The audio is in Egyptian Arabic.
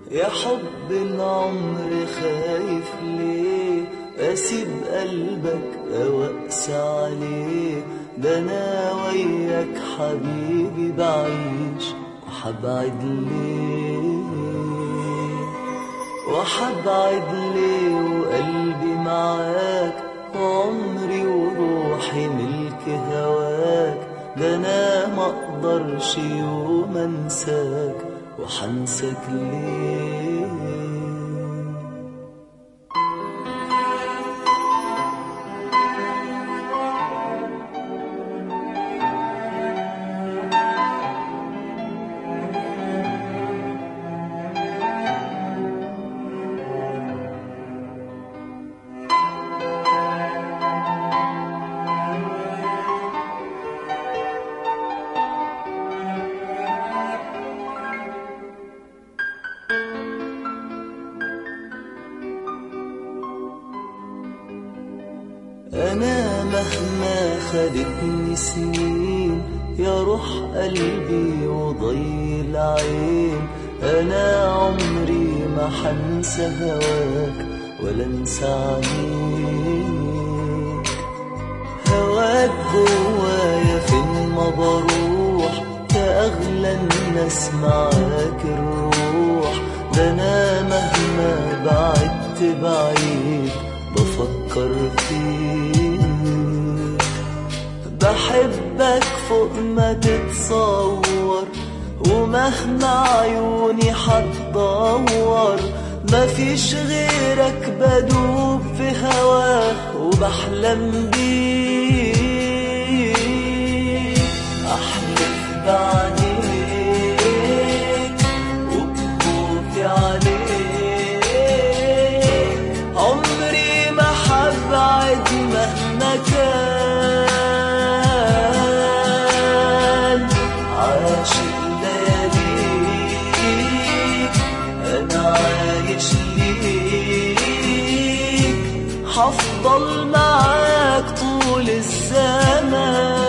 يا حب العمر خايف ليه اسيب قلبك او اقسى عليه ده انا وياك حبيبي بعيش وحبعد ليه وحبعد ليه وقلبي معاك وعمري وروحي ملك هواك ده انا ما اقدرش يوم انساك وحنسك ليه أنا مهما خدتني سنين يا روح قلبي وضي العين أنا عمري ما حنسى هواك ولا انسى عينيك هواك جوايا فين ما بروح يا أغلى الناس معاك الروح ده أنا مهما بعدت بعيد بفكر فيك بحبك فوق ما تتصور ومهما عيوني حتدور مفيش غيرك بدوب في هواك وبحلم بيك احلف بعديك وبخوفي عليك عمري ما حبعد مهما كان عاشق لياليك انا عايش ليك حفضل معاك طول الزمان